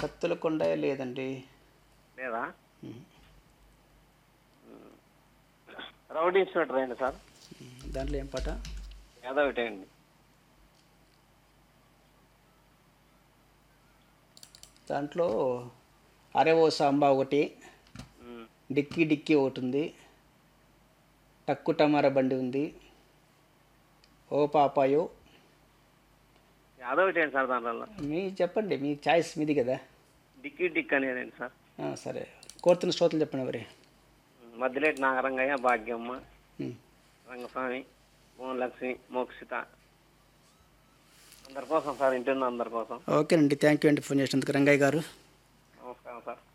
కత్తుల కొండ లేదండి లేదా ఉమ్. రౌడీ ఇన్స్పెక్టర్ అయింది సార్ దాంట్లో ఏం పాట ఏదో ఒకటి అండి దాంట్లో అరేవో సాంబా ఒకటి ఉమ్. డిక్కీ డిక్కీ ఒకటి ఉంది టక్కు టమారా బండి ఉంది ఓ పాపాయో ఏదో ఒకటి అండి సార్ దాంట్లో మీ చెప్పండి మీ చాయిస్ మీది కదా డిక్కీ డిక్ అనేదండి సార్ ఆ, సరే కోరుతున్న శ్రోతలు చెప్పండి మరి మధ్యలేటి నాగరంగయ్య భాగ్యమ్మ ఉమ్. రంగస్వామి భువనలక్ష్మి మోక్షిత అందరి కోసం సార్ ఇంటి అందరి కోసం ఓకేనండి థ్యాంక్ యూ అండి ఫోన్ చేసినందుకు రంగయ్య గారు నమస్కారం సార్